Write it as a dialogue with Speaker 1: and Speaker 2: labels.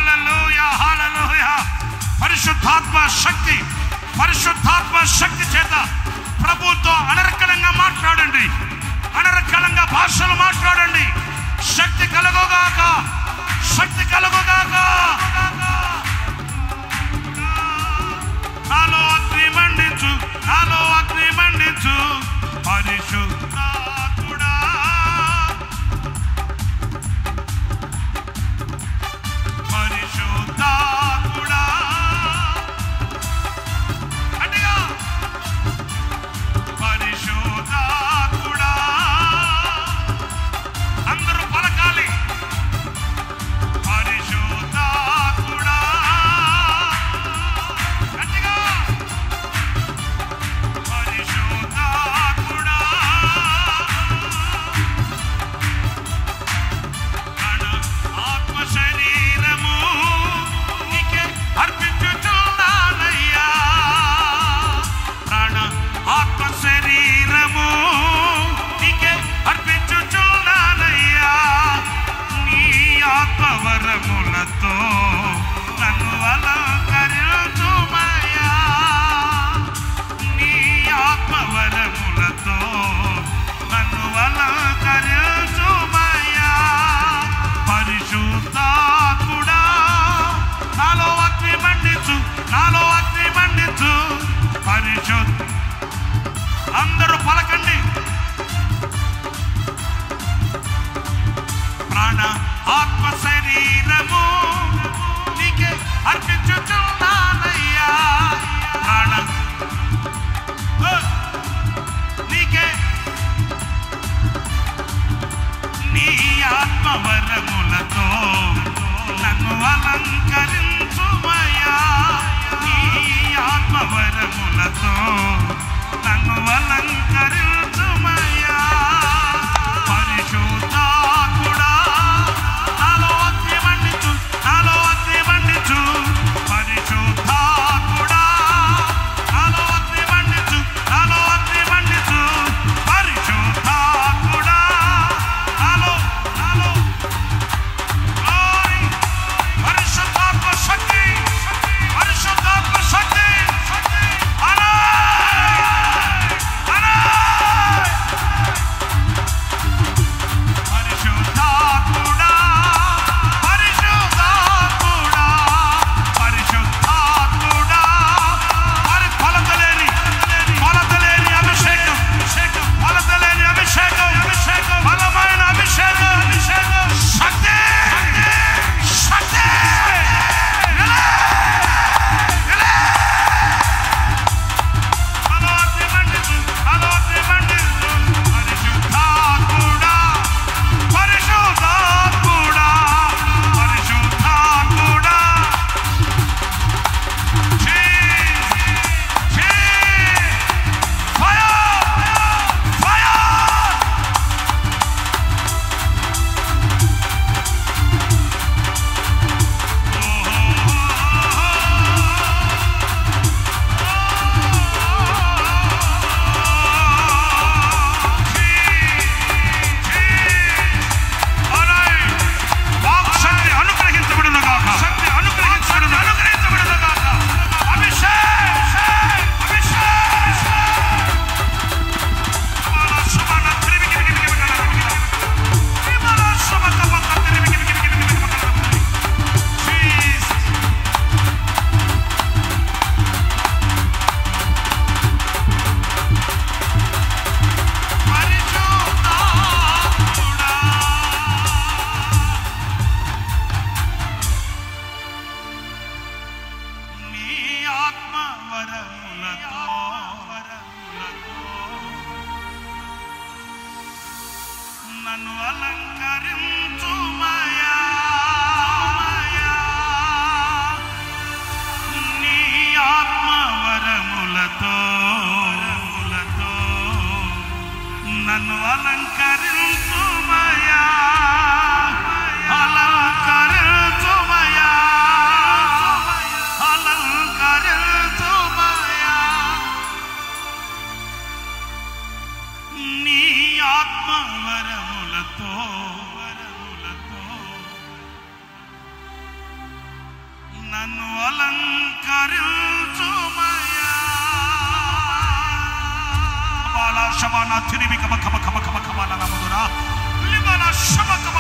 Speaker 1: హల్లెలూయా హల్లెలూయా పరిశుద్ధాత్మ శక్తి పరిశుద్ధాత్మ శక్తి చేత ప్రభుతో అనర్కలంగా మాట్లాడండి అనర్కలంగా భాషలు మాట్లాడండి శక్తి కలుగుగాక శక్తి కలుగుగాక నాలో అగ్ని మండించు నాలో అగ్ని మండించు పరిశుద్ధాత్ముడా పరిశుద్ధాత్ముడా గట్టిగా పరిశుద్ధాత్ముడా అందరూ పలకాలి పరిశుద్ధాత్ముడా గట్టిగా పరిశుద్ధాత్ముడా ప్రాణ ఆత్మ శరీరము నీకే అర్పించుచున్నానయ్యా ప్రాణ ఆత్మ శరీరము నీకే అర్పించుచున్నానయ్యా నీ ఆత్మవరములతో నన్ను అలంకరించుమయ్యా నీ ఆత్మవరములతో నన్ను అలంకరించుమయ్యా పరిశుద్ధాత్ముడా నాలో అగ్ని మండించు నాలో అగ్ని మండించు పరిశుద్ధ అందరూ పలకండి ప్రాణ ఆత్మ శరీరము నీకే అర్పించుచున్నానయ్యా ప్రాణ ఓ! నీకే నీ ఆత్మవరములతో నన్ను అలంకరించుమయ్యా నీ ఆత్మవరములతో నన్ను అలంకరించుమయ్యా పరిశుద్ధాత్ముడా నాలో అగ్ని మండించు నాలో అగ్ని మండించు పరిశుద్ధాత్ముడా నాలో అగ్ని మండించు నాలో అగ్ని మండించు పరిశుద్ధాత్ముడా నాలో నాలో glory పరిశుద్ధాత్మ శక్తి పరిశుద్ధాత్మ శక్తి అలా అలా నన్ను అలంకరించుమయ్యా బాల శబాన తిరిమి కమ కమ కమ కమ కమ నమదురా లిబన శమ కమ